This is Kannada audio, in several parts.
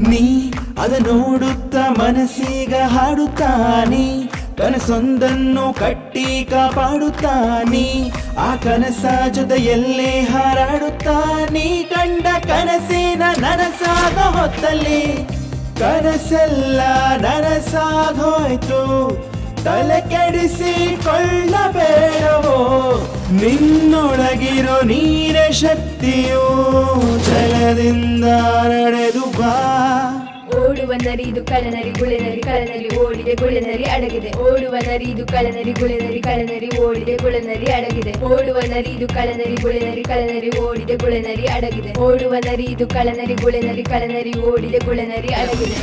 ನೀ ಅದ ನೋಡುತ್ತ ಮನಸ್ಸೀಗ ಹಾಡುತ್ತಾನಿ ಕನಸೊಂದನ್ನು ಕಟ್ಟಿ ಕಾಪಾಡುತ್ತಾನಿ ಆ ಕನಸ ಜೊತೆಯಲ್ಲೇ ಹಾರಾಡುತ್ತಾನಿ ಕಂಡ ಕನಸಿನ ನನಸಾದ ಹೊತ್ತಲ್ಲಿ ಕನಸೆಲ್ಲ ನನಸಾಗೋಯ್ತು ತಲೆ ಕೆಡಿಸಿಕೊಳ್ಳಬೇಡವೋ ನಿನ್ನೊಳಗಿರೋ ನೀರ ಶಕ್ತಿಯು ಜಲದಿಂದ ನಡೆದು ಬಾ ಓಡುವ ನರಿದು ಕಳನರಿ ಗುಳೆನರಿ ಕಳನರಿ ಓಡಿದೆ ಗುಳೆನರಿ ಅಡಗಿದೆ ಓಡುವ ನರಿದು ಕಳನರಿ ಗುಳೆನರಿ ಕಳನರಿ ಓಡಿದೆ ಗುಳೆನರಿ ಅಡಗಿದೆ ಓಡುವ ನರಿದು ಕಳನರಿ ಗುಳೆನರಿ ಕಳನರಿ ಓಡಿದೆ ಗುಳೆನರಿ ಅಡಗಿದೆ ಓಡುವ ನರಿದು ಕಳನರಿ ಗುಳೆನರಿ ಕಳನರಿ ಓಡಿದೆ ಗುಳೆನರಿ ಅಡಗಿದೆ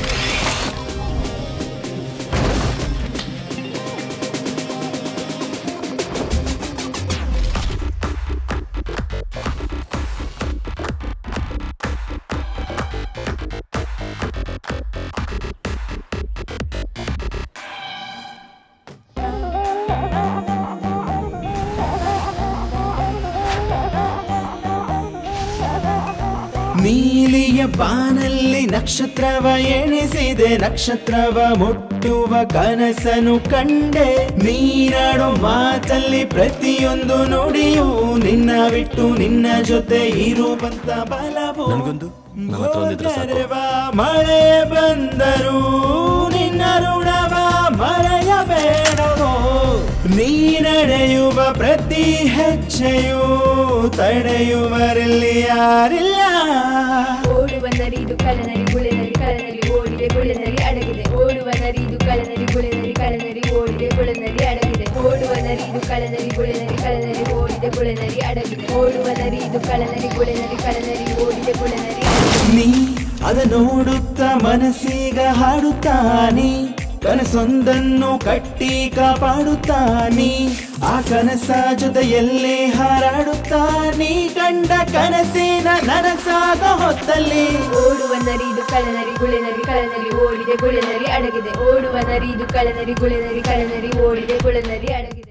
ನೀಲಿಯ ಬಾನಲ್ಲಿ ನಕ್ಷತ್ರವ ಎಣಿಸಿದೆ ನಕ್ಷತ್ರವ ಮುಟ್ಟುವ ಕನಸನು ಕಂಡೆ ನೀನಾಡೋ ಮಾತಲ್ಲಿ ಪ್ರತಿಯೊಂದು ನುಡಿಯು ನಿನ್ನ ಬಿಟ್ಟು ನಿನ್ನ ಜೊತೆ ಇರುವಂತ ಬಲವು ನನ್ಗೊಂದು ನನ್ನ ಹತ್ರ ಒಂದಿದ್ರೆ ಸಾಕು. ಹೋದರೆವ ಮಳೆ ಬಂದರು ನಿನ್ನ ಋಣವ ಮರೆಯಬೇಡವೋ ನೀ ನಡೆಯುವ ಪ್ರತಿ ಹೆಜ್ಜೆಯು ತಡೆಯುವರಲ್ಲಿ ಯಾರಿಲ್ಲ ಓಡುವ ನರಿದು ಕಳನರಿ ಗುಳೆನರಿ ಕಳನರಿ ಓಡಿದೆ ಗುಳೆನರಿ ಅಡಗಿದೆ ಓಡುವ ನರಿದು ಕಳನರಿ ಗುಳೆನರಿ ಕಳನರಿ ಓಡಿದೆ ಗುಳೆನರಿ ಅಡಗಿದೆ ಓಡುವ ನರಿದು ಕಳನರಿ ಗುಳೆನರಿ ಕಳನರಿ ಓಡಿದೆ ಗುಳೆನರಿ ಅಡಗಿದೆ ಓಡುವ ನರಿದು ಕಳನರಿ ಗುಳೆನರಿ ಕಳನರಿ ಓಡಿದೆ ಗುಳೆನರಿ ಅಡಗಿದೆ ನೀ ಅದ ನೋಡುತ್ತ ಮನಸ್ಸೀಗ ಹಾಡುತ್ತಾನಿ ಕನಸೊಂದನ್ನು ಕಟ್ಟಿ ಕಾಪಾಡುತ್ತಾನಿ ಆ ಕನಸ ಜೊತೆಯಲ್ಲೇ ಹಾರಾಡುತ್ತಾನಿ ಕಂಡ ಕನಸಿನ ನನಸಾದ ಹೊತ್ತಲ್ಲಿ ಓಡುವ ನರಿದು ಕಳನರಿ ಗುಳೆನರಿ ಕಳನರಿ ಓಡಿದೆ ಗುಳೆನರಿ ಅಡಗಿದೆ ಓಡುವ ನರಿದು ಕಳನರಿ ಗುಳೆನರಿ ಕಳನರಿ ಓಡಿದೆ ಗುಳೆನರಿ ಅಡಗಿದೆ